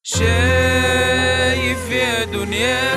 شايف يا دنيا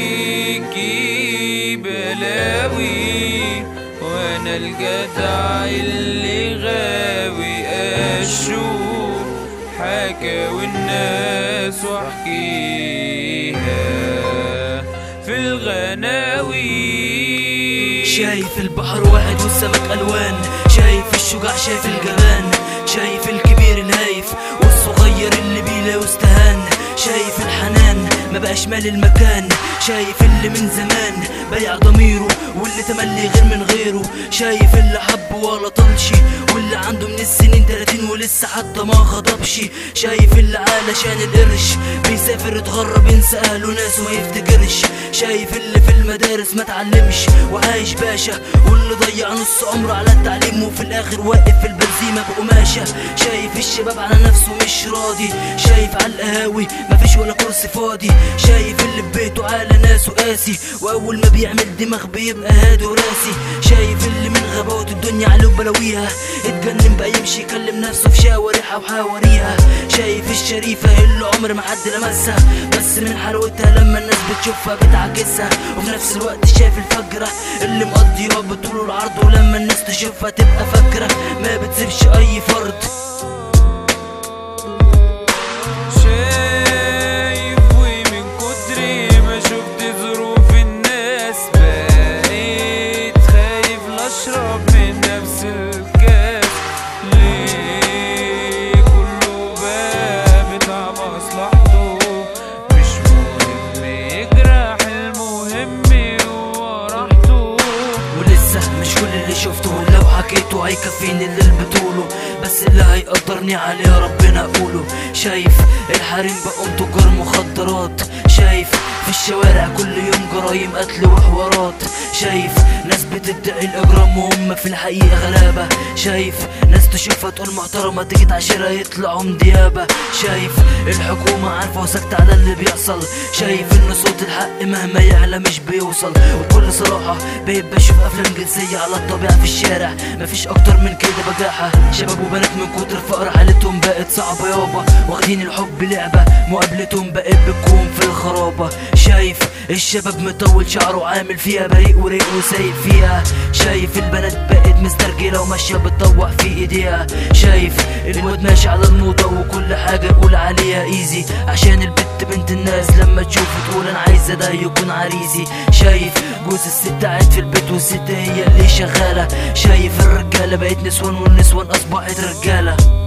فيكي بلاوي وانا الجدع اللي غاوي اشوف حكاوي الناس واحكيها في الغناوي شايف البحر واحد والسمك الوان شايف الشجاع شايف الجبان شايف الكبير الهايف والصغير اللي بيلا واستهان شايف الحنان ما بقاش مال المكان شايف اللي من زمان بايع ضميره واللي تملي غير من غيره شايف اللي حب ولا طلشي واللي عنده من السنين 30 ولسه حتى ما خطبش شايف اللي علشان القرش بيسافر يتغرب ينسى اهله ناس وما يفتكرش شايف اللي في المدارس ما اتعلمش وعايش باشا واللي ضيع نص عمره على التعليم وفي الاخر واقف في البنزيمه بقماشه شايف الشباب على نفسه مش راضي شايف على القهاوي مفيش ولا كرسي فاضي شايف اللي في بيته على ناسه قاسي واول ما بيعمل دماغ بيبقى هادي وراسي شايف اللي من غباوة الدنيا عليه بلاويها اتجنن بقى يمشي يكلم نفسه في شوارعها وحواريها شايف الشريفة اللي عمر ما حد لمسها بس من حلاوتها لما الناس بتشوفها بتعكسها وفي نفس الوقت شايف الفجرة اللي مقضيها بطول العرض ولما الناس تشوفها تبقى فاكرة ما بتسيبش اي فرد شايف ومن كتر ما شفت ظروف الناس بقيت خايف لا اشرب من نفس الكاس ليه كله بقى بتاع مصلحته مش مهم يجرح المهم هو راحته ولسه مش كل اللي شفته لو حكيته هيكفيني اللي بتقوله بس اللي هيقدرني عليه ربنا اقوله شايف الحريم بقوا تجار مخدرات شايف في الشوارع كل يوم جرايم قتل وحوارات شايف ناس بتدعي الاجرام وهم في الحقيقه غلابه شايف ناس تشوفها تقول محترمه تيجي تعاشرها يطلعوا مديابه شايف الحكومه عارفه وساكته على اللي بيحصل شايف ان صوت الحق مهما يعلى مش بيوصل وبكل صراحه بقيت بشوف افلام جنسيه على الطبيعه في الشارع مفيش اكتر من كده بجاحه شباب وبنات من كتر الفقر حالتهم بقت صعبه يابا واخدين الحب لعبه مقابلتهم بقت بتكون في الخرابه شايف الشباب مطول شعره عامل فيها بريء وريق وسايق فيها شايف البنات بقت مسترجله وماشيه بتطوح في ايديها شايف الواد ماشي على الموضه وكل حاجه يقول عليها ايزي عشان البت بنت الناس لما تشوفه تقول انا عايزه ده يكون عريسي شايف جوز الست قاعد في البيت والست هي اللي شغاله شايف الرجاله بقت نسوان والنسوان اصبحت رجاله